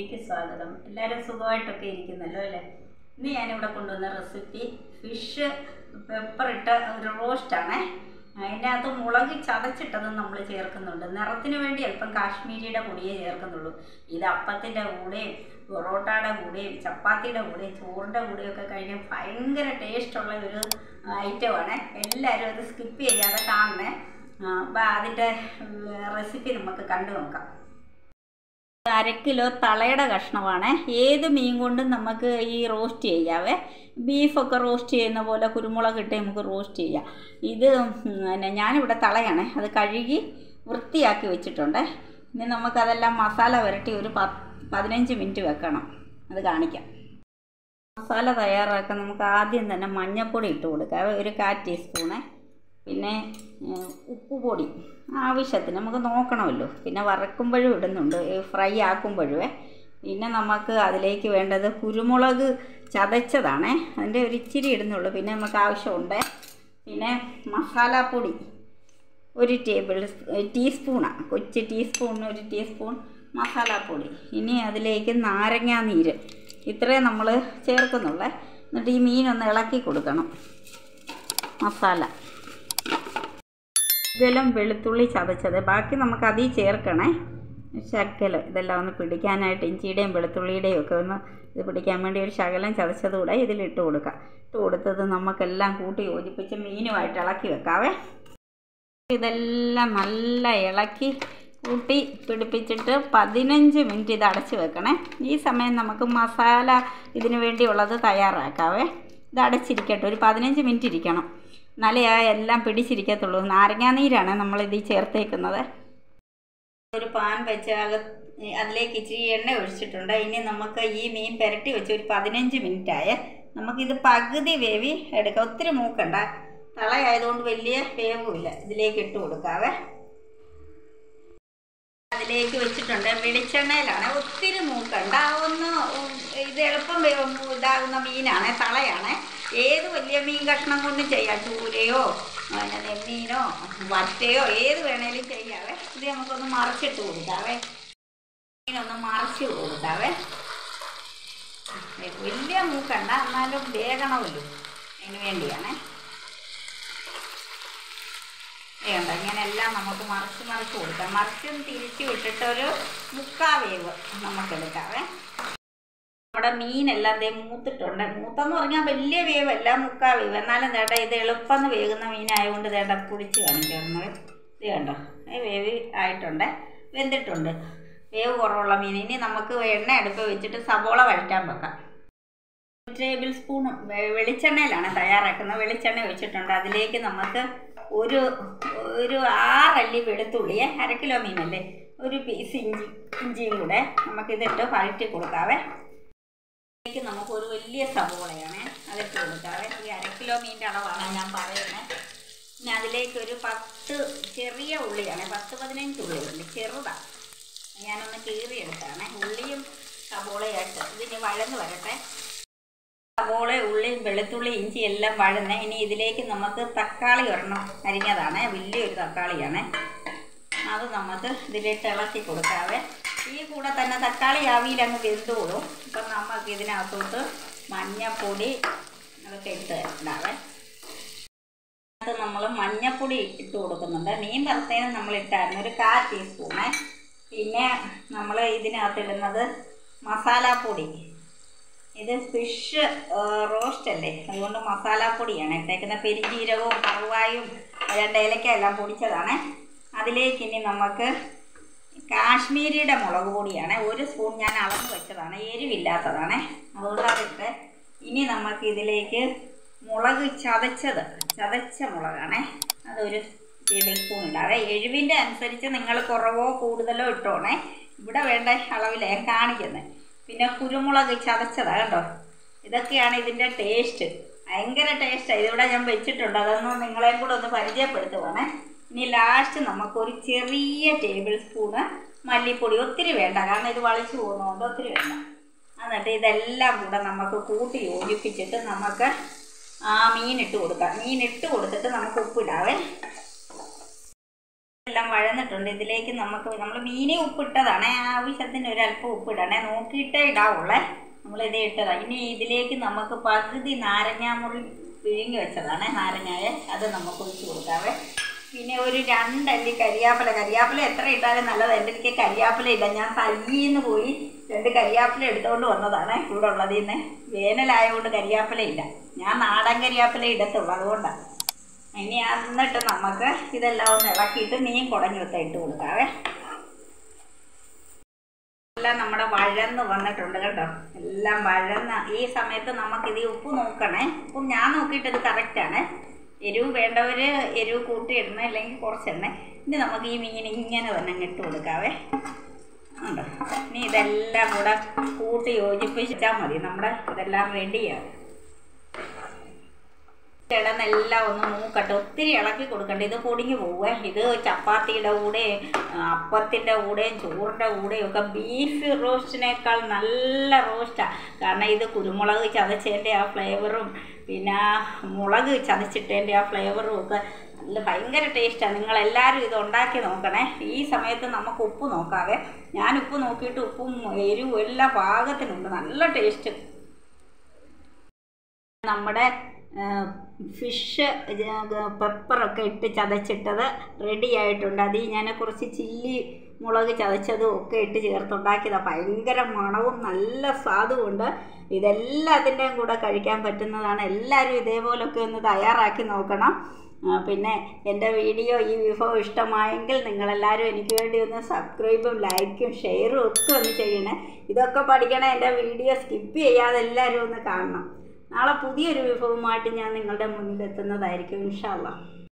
വീഡിയോയ്ക്ക് സ്വാഗതം എല്ലാവരും സുഖമായിട്ടൊക്കെ ഇരിക്കുന്നല്ലോ അല്ലേ ഇന്ന് ഞാനിവിടെ കൊണ്ടുവന്ന റെസിപ്പി ഫിഷ് പെപ്പർ ഇട്ട ഒരു റോസ്റ്റാണേ അതിനകത്ത് മുളക് ചതച്ചിട്ടതും നമ്മൾ ചേർക്കുന്നുണ്ട് നിറത്തിന് വേണ്ടി അല്പം കാശ്മീരിയുടെ പൊടിയേ ചേർക്കുന്നുള്ളൂ ഇത് അപ്പത്തിൻ്റെ കൂടെയും പൊറോട്ടയുടെ കൂടെയും ചപ്പാത്തിയുടെ കൂടെയും ചോറിൻ്റെ കൂടെയും ഒക്കെ കഴിഞ്ഞാൽ ഭയങ്കര ടേസ്റ്റുള്ള ഒരു ഐറ്റമാണ് എല്ലാവരും അത് സ്കിപ്പ് ചെയ്യാതെ കാണണേ അപ്പം അതിൻ്റെ റെസിപ്പി നമുക്ക് കണ്ടു നോക്കാം അര കിലോ തളയുടെ കഷ്ണമാണ് ഏത് മീൻ കൊണ്ടും നമുക്ക് ഈ റോസ്റ്റ് ചെയ്യാവേ ബീഫൊക്കെ റോസ്റ്റ് ചെയ്യുന്ന പോലെ കുരുമുളക് ഇട്ട് നമുക്ക് റോസ്റ്റ് ചെയ്യാം ഇത് പിന്നെ ഞാനിവിടെ തളയാണ് അത് കഴുകി വൃത്തിയാക്കി വെച്ചിട്ടുണ്ട് ഇനി നമുക്കതെല്ലാം മസാല പുരട്ടി ഒരു പത്ത് പതിനഞ്ച് മിനിറ്റ് വെക്കണം അത് കാണിക്കാം മസാല തയ്യാറാക്കാൻ നമുക്ക് ആദ്യം തന്നെ മഞ്ഞൾപ്പൊടി ഇട്ട് കൊടുക്കാം ഒരു കാ ടീസ്പൂണ് പിന്നെ ഉപ്പ് പൊടി ആവശ്യത്തിന് നമുക്ക് നോക്കണമല്ലോ പിന്നെ വറക്കുമ്പോഴും ഇടുന്നുണ്ട് ഫ്രൈ ആക്കുമ്പോഴുവേ പിന്നെ നമുക്ക് അതിലേക്ക് വേണ്ടത് കുരുമുളക് ചതച്ചതാണേ അതിൻ്റെ ഒരു ഇച്ചിരി ഇടുന്നുള്ളൂ പിന്നെ നമുക്ക് ആവശ്യമുണ്ട് പിന്നെ മസാലപ്പൊടി ഒരു ടേബിൾ ടീസ്പൂണാണ് കൊച്ചു ടീസ്പൂണിന് ഒരു ടീസ്പൂൺ മസാലപ്പൊടി ഇനി അതിലേക്ക് നാരങ്ങാ നീര് ഇത്രയും നമ്മൾ ചേർക്കുന്നുള്ളേ എന്നിട്ട് ഈ മീനൊന്ന് ഇളക്കി കൊടുക്കണം മസാല ശകലം വെളുത്തുള്ളി ചതച്ചത് ബാക്കി നമുക്ക് അതിൽ ചേർക്കണേ ശകലം ഇതെല്ലാം ഒന്ന് പിടിക്കാനായിട്ട് ഇഞ്ചിയുടെയും വെളുത്തുള്ളിയുടെയും ഒക്കെ ഒന്ന് ഇത് പിടിക്കാൻ വേണ്ടി ഒരു ശകലം ചതച്ചതുകൂടെ ഇതിലിട്ട് കൊടുക്കാം ഇട്ട് കൊടുത്തത് നമുക്കെല്ലാം കൂട്ടി യോജിപ്പിച്ച് മീനുമായിട്ട് ഇളക്കി വെക്കാവേ ഇതെല്ലാം നല്ല ഇളക്കി കൂട്ടി പിടിപ്പിച്ചിട്ട് പതിനഞ്ച് മിനിറ്റ് ഇത് അടച്ച് വെക്കണേ ഈ സമയം നമുക്ക് മസാല ഇതിന് വേണ്ടിയുള്ളത് തയ്യാറാക്കാവേ ഇത് അടച്ചിരിക്കട്ടെ ഒരു പതിനഞ്ച് മിനിറ്റ് ഇരിക്കണം എന്നാലേ ആ എല്ലാം പിടിച്ചിരിക്കത്തുള്ളൂ നാരങ്ങാനീരാണ് നമ്മൾ ഇതിൽ ചേർത്തേക്കുന്നത് ഒരു പാൻ വെച്ച് അക അതിലേക്ക് ഇച്ചിരി എണ്ണ ഒഴിച്ചിട്ടുണ്ട് ഇനി നമുക്ക് ഈ മീൻ പുരട്ടി വെച്ച് ഒരു പതിനഞ്ച് മിനിറ്റായ നമുക്കിത് പകുതി വേവി എടുക്കാം ഒത്തിരി മൂക്കണ്ട തളയായതുകൊണ്ട് വലിയ വേവുമില്ല ഇതിലേക്ക് ഇട്ട് കൊടുക്കാവേ അതിലേക്ക് വെച്ചിട്ടുണ്ട് വെളിച്ചെണ്ണയിലാണ് ഒത്തിരി മൂക്കണ്ട ഒന്ന് ഇത് എളുപ്പം ഇതാകുന്ന മീനാണ് തളയാണ് ഏത് വലിയ മീൻ കഷ്ണം കൊണ്ടും ചെയ്യാം ചൂരയോ പിന്നെ നെമ്മീനോ വറ്റയോ ഏത് വേണേലും ചെയ്യാവേ ഇത് നമുക്കൊന്ന് മറിച്ചിട്ട് കൊടുക്കാവേ മീനൊന്ന് മറിച്ച് കൊടുക്കാവേ വലിയ മൂക്കണ്ട എന്നാലും വേഗണമല്ലോ അതിന് വേണ്ടിയാണേ വേണ്ട ഇങ്ങനെല്ലാം നമുക്ക് മറിച്ച് മറിച്ച് കൊടുക്കാം മറിച്ചും തിരിച്ച് വിട്ടിട്ട് ഒരു മുക്കാ വേവ് നമുക്കെടുക്കാവേ നമ്മുടെ മീനെല്ലാം ദേ മൂത്തിട്ടുണ്ട് മൂത്തെന്ന് പറഞ്ഞാൽ വലിയ വേവല്ല മുക്കാ വേവ് എന്നാലും ചേട്ടാ ഇത് എളുപ്പം വേകുന്ന മീനായതുകൊണ്ട് ചേട്ടാ കുടിച്ച് കാണിക്കുന്നത് ഇത് കണ്ടോ വേവ് ആയിട്ടുണ്ട് വെന്തിട്ടുണ്ട് വേവ് കുറവുള്ള മീൻ ഇനി നമുക്ക് എണ്ണ അടുപ്പ് വെച്ചിട്ട് സബോള വഴറ്റാൻ വെക്കാം ടേബിൾ സ്പൂൺ വെളിച്ചെണ്ണയിലാണ് തയ്യാറാക്കുന്നത് വെളിച്ചെണ്ണ ഒഴിച്ചിട്ടുണ്ട് അതിലേക്ക് നമുക്ക് ഒരു ഒരു ആറല്ലി വെളുത്തുള്ളിയെ അര കിലോ മീനല്ലേ ഒരു പീസ് ഇഞ്ചി ഇഞ്ചിയും കൂടെ നമുക്കിതിട്ട് വഴറ്റി കൊടുക്കാവേ അതിലേക്ക് നമുക്ക് ഒരു വലിയ സവോളയാണ് അതിട്ട് കൊടുക്കാവേ ഈ അര കിലോ മീൻ്റെ അളവാണ് ഞാൻ പറയുന്നത് പിന്നെ അതിലേക്ക് ഒരു പത്ത് ചെറിയ ഉള്ളിയാണ് പത്ത് പതിനഞ്ച് ഉള്ളിയുണ്ട് ചെറുതാണ് ഞാനൊന്ന് കീറിയെടുത്താണ് ഉള്ളിയും സവോളയായിട്ട് ഇതിന് വഴന്ന് വരട്ടെ സവോള ഉള്ളിയും വെളുത്തുള്ളി ഇഞ്ചി എല്ലാം വഴന്ന് ഇനി ഇതിലേക്ക് നമുക്ക് തക്കാളി ഒരെണ്ണം അരിഞ്ഞതാണ് വലിയൊരു തക്കാളിയാണ് അത് നമുക്ക് ഇതിലിട്ട് ഇളക്കി കൊടുക്കാവേ ഈ കൂടെ തന്നെ തക്കാളി ആവിയിൽ അങ്ങ് വെന്തോളും അപ്പം നമുക്ക് ഇതിനകത്തോട്ട് മഞ്ഞപ്പൊടി അതൊക്കെ ഇട്ട് ഇടാവേ അത് നമ്മൾ മഞ്ഞപ്പൊടി ഇട്ട് കൊടുക്കുന്നുണ്ട് മീൻ വറുത്തതിന് നമ്മൾ ഇട്ടായിരുന്നു ഒരു കാൽ ടീസ്പൂണ് പിന്നെ നമ്മൾ ഇതിനകത്ത് ഇടുന്നത് മസാലപ്പൊടി ഇത് ഫിഷ് റോസ്റ്റ് അല്ലേ അതുകൊണ്ട് മസാലപ്പൊടിയാണ് ഇട്ടേക്കുന്ന പെരിജീരകവും കറുവായും രണ്ട് ഏലക്ക എല്ലാം പൊടിച്ചതാണ് അതിലേക്ക് ഇനി നമുക്ക് കാശ്മീരിയുടെ മുളക് പൊടിയാണ് ഒരു സ്പൂൺ ഞാൻ അളന്ന് വെച്ചതാണ് എരിവില്ലാത്തതാണ് അതുകൊണ്ട് അതിട്ട് ഇനി നമുക്ക് ഇതിലേക്ക് മുളക് ചതച്ചത് ചതച്ച മുളകാണ് അതൊരു ടേബിൾ സ്പൂൺ ഉണ്ടാവേ എരിവിൻ്റെ അനുസരിച്ച് നിങ്ങൾ കുറവോ കൂടുതലോ ഇട്ടോണേ ഇവിടെ വേണ്ട അളവിൽ ഞാൻ കാണിക്കുന്നത് പിന്നെ കുരുമുളക് ചതച്ചതാണ് കേട്ടോ ഇതൊക്കെയാണ് ഇതിൻ്റെ ടേസ്റ്റ് ഭയങ്കര ടേസ്റ്റാണ് ഇതിവിടെ ഞാൻ വെച്ചിട്ടുണ്ട് അതൊന്ന് നിങ്ങളെയും കൂടെ ഒന്ന് പരിചയപ്പെടുത്തുവാണേ ഇനി ലാസ്റ്റ് നമുക്കൊരു ചെറിയ ടേബിൾ സ്പൂണ് മല്ലിപ്പൊടി ഒത്തിരി വേണ്ട കാരണം ഇത് വളിച്ചു പോകുന്നതുകൊണ്ട് ഒത്തിരി വേണ്ട എന്നിട്ട് ഇതെല്ലാം കൂടെ നമുക്ക് കൂട്ടി യോജിപ്പിച്ചിട്ട് നമുക്ക് ആ മീൻ ഇട്ട് കൊടുക്കാം മീൻ ഇട്ട് കൊടുത്തിട്ട് നമുക്ക് ഉപ്പിടാവേ എല്ലാം വഴ വഴന്നിട്ടുണ്ട് ഇതിലേക്ക് നമുക്ക് നമ്മൾ മീനെ ഉപ്പിട്ടതാണ് ആവശ്യത്തിന് ഒരല്പം ഉപ്പിടണേ നോക്കിയിട്ടേ ഇടാവുള്ളേ നമ്മളിത് ഇട്ടതാണ് ഇനി ഇതിലേക്ക് നമുക്ക് പകുതി നാരങ്ങാമുറി പിഴിഞ്ഞ് വെച്ചതാണ് നാരങ്ങായ അത് നമുക്ക് ഒഴിച്ച് കൊടുക്കാവേ പിന്നെ ഒരു രണ്ടല്ലി കരിയാപ്പില കരിയാപ്പില എത്ര ഇട്ടാലും നല്ലത് എൻ്റെ എനിക്ക് കരിയാപ്പില ഇല്ല ഞാൻ തയ്യിന്ന് പോയി രണ്ട് കരിയാപ്പില എടുത്തുകൊണ്ട് വന്നതാണ് ഇവിടെ ഉള്ളതിൽ നിന്ന് വേനലായതുകൊണ്ട് കരിയാപ്പില ഇല്ല ഞാൻ നാടൻ കരിയാപ്പില ഇടത്തുള്ളൂ അതുകൊണ്ടാണ് ഇനി എന്നിട്ട് നമുക്ക് ഇതെല്ലാം ഒന്ന് ഇളക്കിയിട്ട് മീൻ കുടഞ്ഞൊക്കെ ഇട്ട് കൊടുക്കാവേ എല്ലാം നമ്മുടെ വഴന്ന് വന്നിട്ടുണ്ട് കേട്ടോ എല്ലാം വഴന്ന ഈ സമയത്ത് നമുക്കിത് ഈ ഉപ്പ് നോക്കണേ ഉപ്പും ഞാൻ നോക്കിയിട്ട് ഇത് കറക്റ്റാണ് എരിവ് വേണ്ടവർ എരിവ് കൂട്ടി ഇടണേ അല്ലെങ്കിൽ കുറച്ചിടണേ ഇനി നമുക്ക് ഈ മീൻ ഇങ്ങനെ തന്നെ അങ്ങ് ഇട്ട് കൊടുക്കാവേ ഉണ്ടോ ഇനി ഇതെല്ലാം കൂടെ കൂട്ടി യോജിപ്പിച്ചാൽ മതി നമ്മുടെ ഇതെല്ലാം റെഡിയാവും കിടന്നെല്ലാം ഒന്ന് മൂക്കട്ടെ ഒത്തിരി ഇളക്കി കൊടുക്കണ്ട ഇത് പൊടിഞ്ഞു പോവേ ഇത് ചപ്പാത്തിയുടെ കൂടെ അപ്പത്തിൻ്റെ കൂടെയും ചോറിൻ്റെ കൂടെയും ഒക്കെ ബീഫ് റോസ്റ്റിനേക്കാൾ നല്ല റോസ്റ്റാണ് കാരണം ഇത് കുരുമുളക് ചതച്ചതിൻ്റെ ആ ഫ്ലേവറും പിന്നെ ആ മുളക് ചതച്ചിട്ടതിൻ്റെ ആ ഫ്ലേവറും ഒക്കെ നല്ല ഭയങ്കര ടേസ്റ്റാണ് നിങ്ങളെല്ലാവരും ഇത് ഉണ്ടാക്കി നോക്കണേ ഈ സമയത്ത് നമുക്ക് ഉപ്പ് നോക്കാവേ ഞാൻ ഉപ്പ് നോക്കിയിട്ട് ഉപ്പും എരിവും എല്ലാം പാകത്തിനുണ്ട് നല്ല ടേസ്റ്റ് നമ്മുടെ ഫിഷ് പെപ്പറൊക്കെ ഇട്ട് ചതച്ചിട്ടത് റെഡി ആയിട്ടുണ്ട് അതിൽ ഞാൻ കുറച്ച് ചില്ലി മുളക് ചതച്ചതും ഒക്കെ ഇട്ട് ചേർത്തുണ്ടാക്കിയതാണ് ഭയങ്കര മണവും നല്ല സ്വാദുമുണ്ട് ഇതെല്ലാത്തിൻ്റെയും കൂടെ കഴിക്കാൻ പറ്റുന്നതാണ് എല്ലാവരും ഇതേപോലൊക്കെ ഒന്ന് തയ്യാറാക്കി നോക്കണം ആ, പിന്നെ എൻ്റെ വീഡിയോ ഈ വിഭവം ഇഷ്ടമായെങ്കിൽ നിങ്ങളെല്ലാവരും എനിക്ക് വേണ്ടി ഒന്ന് സബ്സ്ക്രൈബും ലൈക്കും ഷെയറും ഒക്കെ ഒന്ന് ചെയ്യണേ ഇതൊക്കെ പഠിക്കണേ എൻ്റെ വീഡിയോ സ്കിപ്പ് ചെയ്യാതെ എല്ലാവരും ഒന്ന് കാണണം നാളെ പുതിയൊരു വിഭവമായിട്ട് ഞാൻ നിങ്ങളുടെ മുന്നിൽ എത്തുന്നതായിരിക്കും ഇൻഷാല്ല